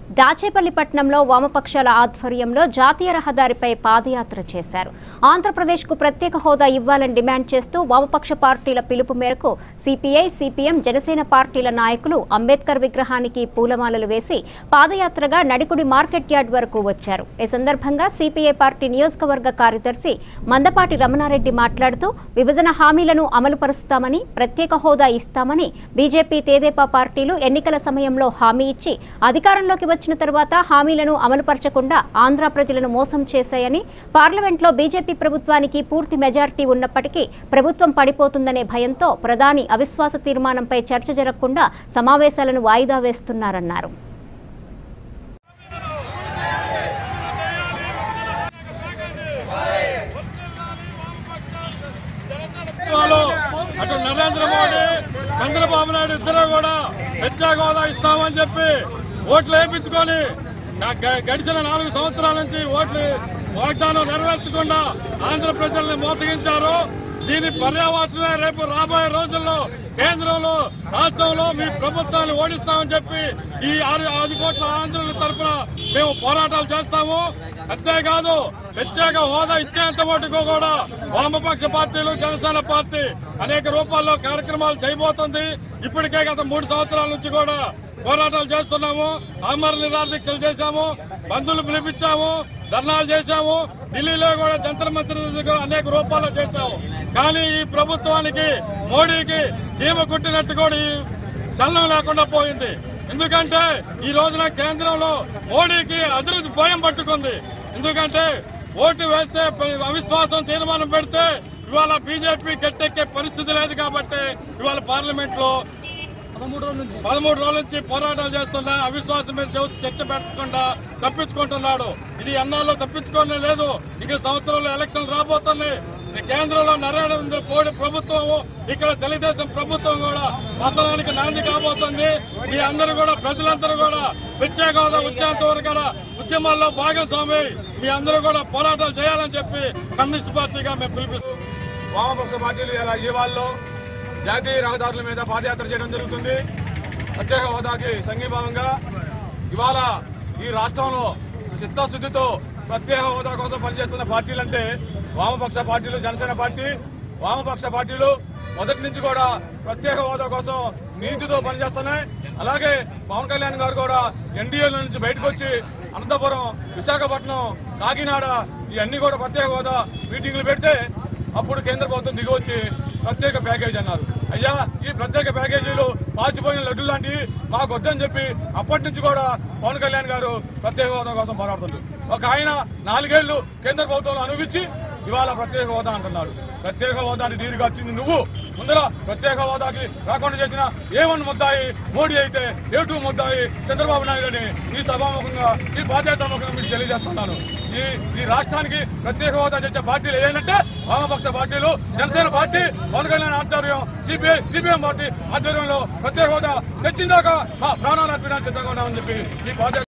దాచేపల్లి పట్టణంలో వామపక్షాల ఆధ్వర్యంలో జాతీయ రహదారిపై పాదయాత్ర చేశారు ఆంధ్రప్రదేశ్కు ప్రత్యేక హోదా ఇవ్వాలని డిమాండ్ చేస్తూ వామపక్ష పార్టీల పిలుపు మేరకు సిపిఐ సిపిఎం జనసేన పార్టీల నాయకులు అంబేద్కర్ విగ్రహానికి పూలమాలలు వేసి పాదయాత్రగా నడికుడి మార్కెట్ యార్డ్ వరకు వచ్చారు ఈ సందర్భంగా సిపిఐ పార్టీ నియోజకవర్గ కార్యదర్శి మందపాటి రమణారెడ్డి మాట్లాడుతూ విభజన హామీలను అమలు పరుస్తామని ప్రత్యేక హోదా ఇస్తామని బీజేపీ తేదేపా పార్టీలు ఎన్నికల సమయంలో హామీ ఇచ్చి అధికారంలోకి వచ్చిన తర్వాత హామీలను అమలుపరచకుండా ఆంధ్ర ప్రజలను మోసం చేశాయని పార్లమెంట్లో బీజేపీ ప్రభుత్వానికి పూర్తి మెజారిటీ ఉన్నప్పటికీ ప్రభుత్వం పడిపోతుందనే భయంతో ప్రధాని అవిశ్వాస తీర్మానంపై చర్చ జరగకుండా సమావేశాలను వాయిదా వేస్తున్నారన్నారు వాళ్ళు అటు నరేంద్ర మోడీ చంద్రబాబు నాయుడు ఇద్దరు కూడా ప్రత్యేక హోదా ఇస్తామని చెప్పి ఓట్లు వేయించుకొని గ- గ- గడిచిన నాలుగు సంవత్సరాల నుంచి ఓట్లు వాగ్దానం నెరవేర్చకుండా ఆంధ్ర ప్రజల్ని మోసగించారు దీని పర్యావసనమే రేపు రాబోయే రోజుల్లో కేంద్రంలో రాష్ట్రంలో మీ ప్రభుత్వాన్ని ఓడిస్తామని చెప్పి ఈ ఆరు ఐదు కోట్ల ఆంధ్రుల తరఫున మేము పోరాటాలు చేస్తాము అంతేకాదు ప్రత్యేక హోదా ఇచ్చేంత మటుకు కూడా వామపక్ష పార్టీలు జనసేన పార్టీ అనేక రూపాల్లో కార్యక్రమాలు చేయబోతుంది ఇప్పటికే గత మూడు సంవత్సరాల నుంచి కూడా పోరాటాలు చేస్తున్నాము ఆమర నిరాదీక్షలు చేశాము బంధువులు పిలిపించాము ధర్నాలు చేశాము ఢిల్లీలో కూడా జంతర్ మంత్రి దగ్గర అనేక రూపాల్లో చేశాము కానీ ఈ ప్రభుత్వానికి మోడీకి చీమ కుట్టినట్టు కూడా ఈ చలనం లేకుండా పోయింది ఎందుకంటే ఈ రోజున కేంద్రంలో మోడీకి అభివృద్ధి భయం పట్టుకుంది ఎందుకంటే ఓటు వేస్తే ప- అవిశ్వాసం తీర్మానం పెడితే ఇవాళ బీజేపీ గట్టెక్కే పరిస్థితి లేదు కాబట్టి ఇవాళ పార్లమెంట్ లో పదమూడు రోజుల నుంచి పోరాటాలు చేస్తున్నా అవిశ్వాసం మీద చర్చ- చర్చ పెట్టకుండా తప్పించుకుంటున్నాడు ఇది ఎన్నాళ్ళు తప్పించుకోనే లేదు ఇక సంవత్సరంలో ఎలక్షన్ రాబోతున్నాయి ఈ కేంద్రంలో నరేంద్ర మోడీ ప్రభుత్వం ఇక్కడ తెలుగుదేశం ప్రభుత్వం కూడా పతనానికి నాంది కాబోతుంది మీ అందరూ కూడా ప్రజలందరూ కూడా ప్రత్యేక హోదా వచ్చేంత వరకు కూడా ఉద్యమాల్లో భాగస్వామి మీ అందరూ కూడా పోరాటాలు చేయాలని చెప్పి కమ్యూనిస్ట్ పార్టీగా మేము పిలిపిస్తాం వామపక్ష పార్టీలు ఇలా ఇవాళలో జాతీయ రహదారుల మీద పాదయాత్ర చేయడం జరుగుతుంది ప్రత్యేక హోదాకి సంఘీభావంగా ఇవాళ ఈ రాష్ట్రంలో చిత్తశుద్ధితో ప్రత్యేక హోదా కోసం పనిచేస్తున్న పార్టీలంటే వామపక్ష పార్టీలు జనసేన పార్టీ వామపక్ష పార్టీలు మొదటి నుంచి కూడా ప్రత్యేక హోదా కోసం నీతితో పనిచేస్తున్నాయి అలాగే పవన్ కళ్యాణ్ గారు కూడా ఎన్డీఏ నుంచి బయటకు వచ్చి అనంతపురం విశాఖపట్నం కాకినాడ ఇవన్నీ కూడా ప్రత్యేక హోదా మీటింగ్లు పెడితే అప్పుడు కేంద్ర ప్రభుత్వం దిగి వచ్చి ప్రత్యేక ప్యాకేజ్ అన్నారు అయ్యా ఈ ప్రత్యేక ప్యాకేజీలు పాచిపోయిన లడ్డు లాంటివి మాకు వద్దని చెప్పి అప్పటి నుంచి కూడా పవన్ కళ్యాణ్ గారు ప్రత్యేక హోదా కోసం పోరాడుతుండ్రు ఒక ఆయన నాలుగేళ్లు కేంద్ర ప్రభుత్వంలో అనుభవించి ఇవాళ ప్రత్యేక హోదా అంటున్నాడు ప్రత్యేక హోదాని నీరుగా వచ్చింది నువ్వు ముందర ప్రత్యేక హోదాకి రాకుండా చేసిన ఏ వన్ ముద్దాయి మోడీ అయితే ఏ టూ ముద్దాయి చంద్రబాబు నాయుడు అని ఈ సభాముఖంగా ఈ బాధ్యతాముఖంగా మీకు తెలియజేస్తున్నాను ఈ ఈ రాష్ట్రానికి ప్రత్యేక హోదా తెచ్చే పార్టీలు ఏంటంటే వామపక్ష పార్టీలు జనసేన పార్టీ పవన్ కళ్యాణ్ ఆధ్వర్యం సిపిఐ సిపిఎం పార్టీ ఆధ్వర్యంలో ప్రత్యేక హోదా తెచ్చిందాక మా ప్రాణాలు అర్పించడానికి సిద్ధంగా ఉన్నామని చెప్పి ఈ బాధ్యత